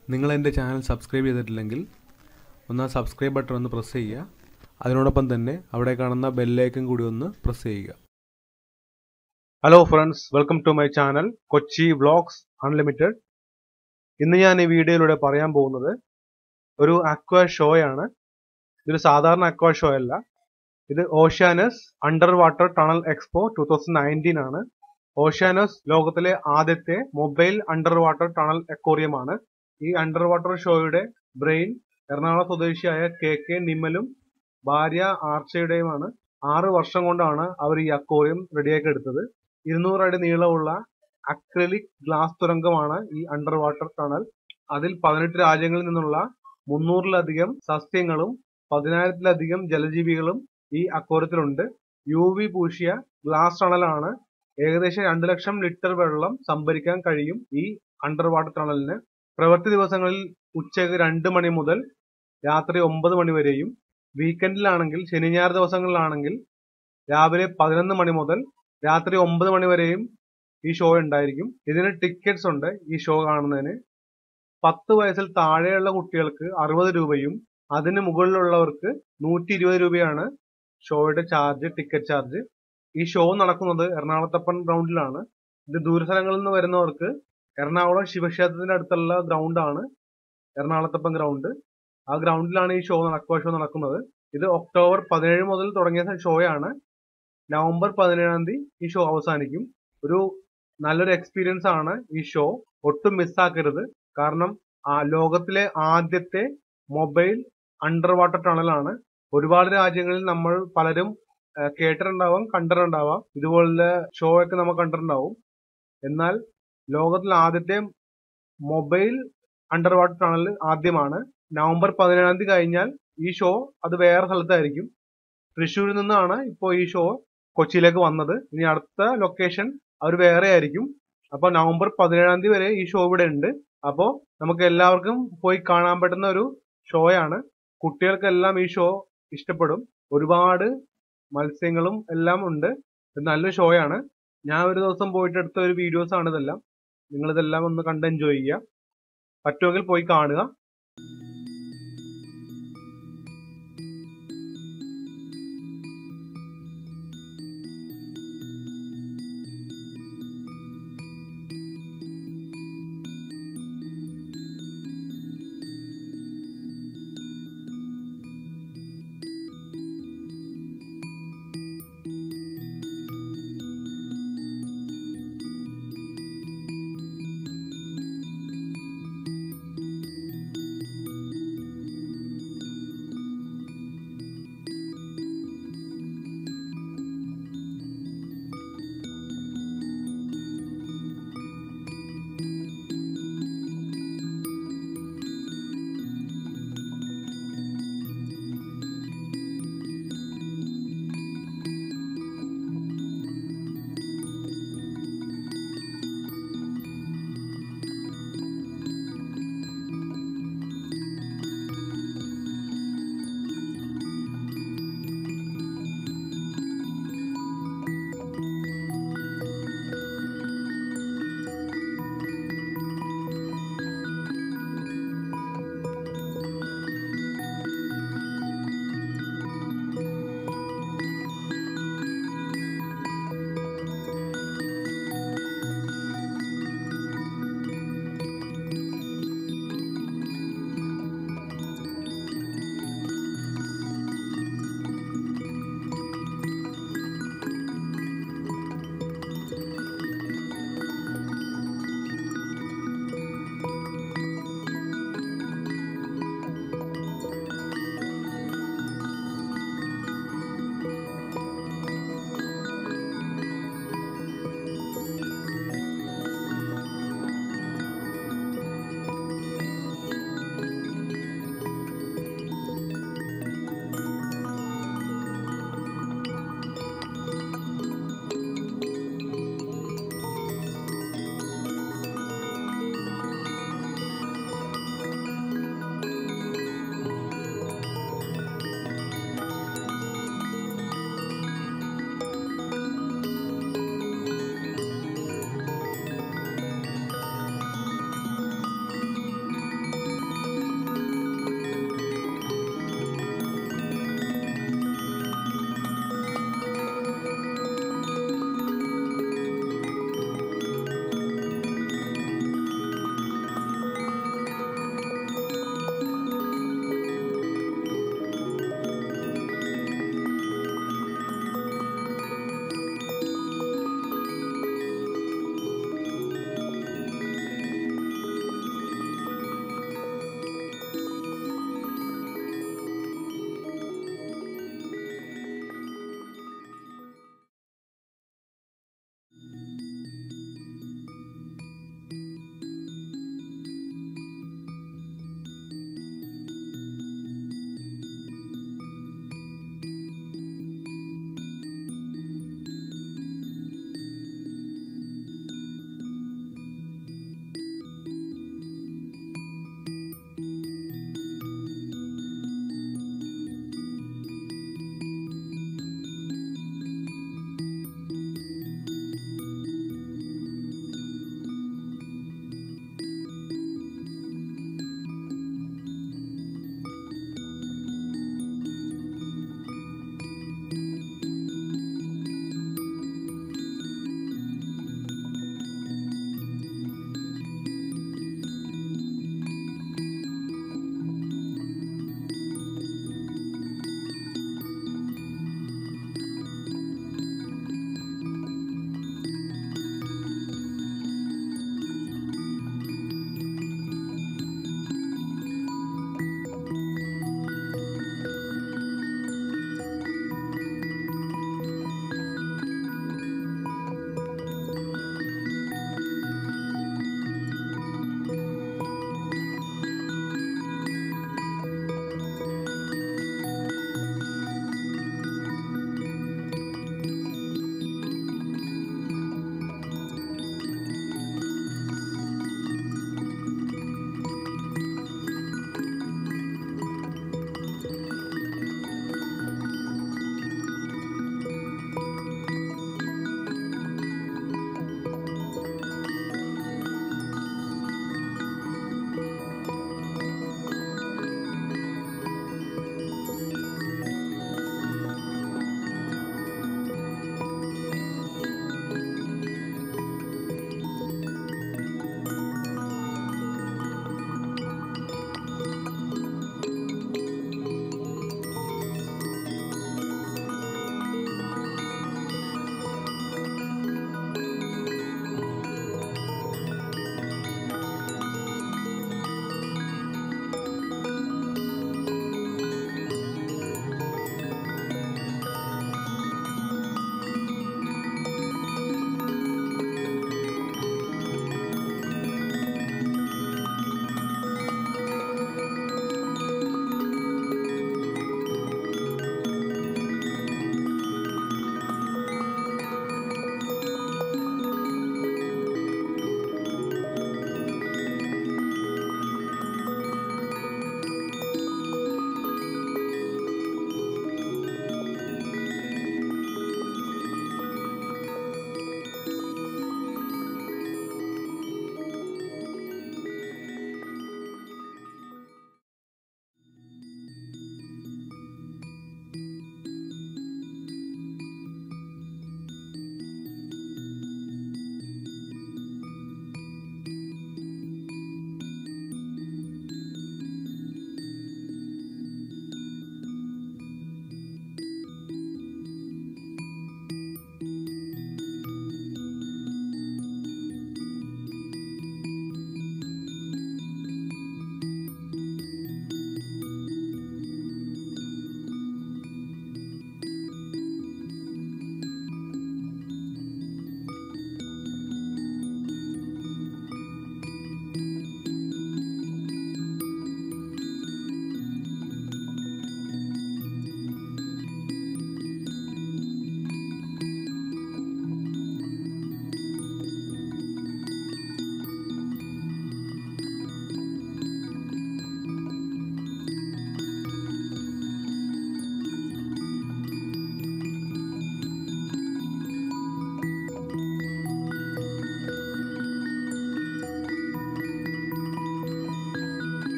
നിങ്ങൾ എൻ്റെ channel subscribe ചെയ്തിട്ടില്ലെങ്കിൽ ഒന്ന് ആ സബ്സ്ക്രൈബ് ബട്ടൺ ഒന്ന് പ്രസ് ചെയ്യുക അതിനോടൊപ്പം തന്നെ അവിടെ കാണുന്ന ബെല്ലൈക്കൻ കൂടി ഒന്ന് പ്രസ് ചെയ്യുക hello friends welcome to my channel Kochi vlogs unlimited ഇന്ന് ഞാൻ ഈ വീഡിയോയിലൂടെ പറയാൻ പോകുന്നത് ഒരു അക്വ ഷോയാണ് ഇതൊരു സാധാരണ അക്വ ഷോ അല്ല ഇത് Oceanus under water tunnel expo two thousand nineteen ആണ് ഓഷ്യാനസ് ലോകത്തിലെ ആദ്യത്തെ mobile under water tunnel aquarium ആണ് ഈ അണ്ടർ വാട്ടർ ഷോയുടെ ബ്രെയിൻ എറണാകുളം സ്വദേശിയായ കെ കെ നിമ്മലും ഭാര്യ ആർച്ചയുടെയുമാണ് ആറ് വർഷം കൊണ്ടാണ് അവർ ഈ അക്വോറിയം റെഡിയാക്കി എടുത്തത് ഇരുന്നൂറ് അടി നീളമുള്ള അക്രലിക് ഗ്ലാസ് തുരങ്കമാണ് ഈ അണ്ടർ വാട്ടർ ടണൽ അതിൽ പതിനെട്ട് രാജ്യങ്ങളിൽ നിന്നുള്ള മുന്നൂറിലധികം സസ്യങ്ങളും പതിനായിരത്തിലധികം ജലജീവികളും ഈ അക്വോറിയത്തിലുണ്ട് യു വി പൂശിയ ഗ്ലാസ് ടണലാണ് ഏകദേശം രണ്ടു ലക്ഷം ലിറ്റർ വെള്ളം സംഭരിക്കാൻ കഴിയും ഈ അണ്ടർ വാട്ടർ ടണലിന് പ്രവൃത്തി ദിവസങ്ങളിൽ ഉച്ചയ്ക്ക് രണ്ട് മണി മുതൽ രാത്രി ഒമ്പത് മണി വരെയും വീക്കെൻഡിലാണെങ്കിൽ ശനി ഞായർ ദിവസങ്ങളിലാണെങ്കിൽ രാവിലെ പതിനൊന്ന് മണി മുതൽ രാത്രി ഒമ്പത് മണി വരെയും ഈ ഷോ ഉണ്ടായിരിക്കും ഇതിന് ടിക്കറ്റ്സ് ഉണ്ട് ഈ ഷോ കാണുന്നതിന് പത്ത് വയസ്സിൽ താഴെയുള്ള കുട്ടികൾക്ക് അറുപത് രൂപയും അതിന് മുകളിലുള്ളവർക്ക് നൂറ്റി ഇരുപത് രൂപയാണ് ഷോയുടെ ചാർജ് ടിക്കറ്റ് ചാർജ് ഈ ഷോ നടക്കുന്നത് എറണാകുളത്തപ്പൻ ഗ്രൗണ്ടിലാണ് ഇത് ദൂരസ്ഥലങ്ങളിൽ നിന്ന് വരുന്നവർക്ക് എറണാകുളം ശിവക്ഷേത്രത്തിന്റെ അടുത്തുള്ള ഗ്രൗണ്ടാണ് എറണാകുളത്തപ്പൻ ഗ്രൗണ്ട് ആ ഗ്രൗണ്ടിലാണ് ഈ ഷോ നടക്കുക ഷോ നടക്കുന്നത് ഇത് ഒക്ടോബർ പതിനേഴ് മുതൽ തുടങ്ങിയ ഷോയാണ് നവംബർ പതിനേഴാം തീയതി ഈ ഷോ അവസാനിക്കും ഒരു നല്ലൊരു എക്സ്പീരിയൻസ് ആണ് ഈ ഷോ ഒട്ടും മിസ്സാക്കരുത് കാരണം ആ ലോകത്തിലെ ആദ്യത്തെ മൊബൈൽ അണ്ടർ വാട്ടർ ടണലാണ് ഒരുപാട് രാജ്യങ്ങളിൽ നമ്മൾ പലരും കേട്ടിട്ടുണ്ടാവാം കണ്ടിട്ടുണ്ടാവാം ഇതുപോലുള്ള ഷോ ഒക്കെ നമ്മൾ കണ്ടിട്ടുണ്ടാവും എന്നാൽ ലോകത്തിൽ ആദ്യത്തെ മൊബൈൽ അണ്ടർ വാട്ടർ ടണൽ ആദ്യമാണ് നവംബർ പതിനേഴാം തീയതി കഴിഞ്ഞാൽ ഈ ഷോ അത് വേറെ സ്ഥലത്തായിരിക്കും തൃശ്ശൂരിൽ നിന്നാണ് ഇപ്പോൾ ഈ ഷോ കൊച്ചിയിലേക്ക് വന്നത് ഇനി അടുത്ത ലൊക്കേഷൻ അവർ വേറെ ആയിരിക്കും അപ്പൊ നവംബർ പതിനേഴാം തീയതി വരെ ഈ ഷോ ഇവിടെ ഉണ്ട് അപ്പോ നമുക്ക് എല്ലാവർക്കും പോയി കാണാൻ പറ്റുന്ന ഒരു ഷോയാണ് കുട്ടികൾക്കെല്ലാം ഈ ഷോ ഇഷ്ടപ്പെടും ഒരുപാട് മത്സ്യങ്ങളും എല്ലാം ഉണ്ട് ഇത് നല്ലൊരു ഷോയാണ് ഞാൻ ഒരു ദിവസം പോയിട്ട് എടുത്ത ഒരു വീഡിയോസ് ആണ് ഇതെല്ലാം നിങ്ങൾ ഇതെല്ലാം ഒന്ന് കണ്ട് എൻജോയ് ചെയ്യുക പറ്റുമെങ്കിൽ പോയി കാണുക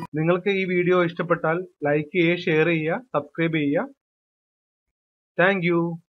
നിങ്ങൾക്ക് ഈ വീഡിയോ ഇഷ്ടപ്പെട്ടാൽ ലൈക്ക് ചെയ്യുക ഷെയർ ചെയ്യുക സബ്സ്ക്രൈബ് ചെയ്യുക താങ്ക്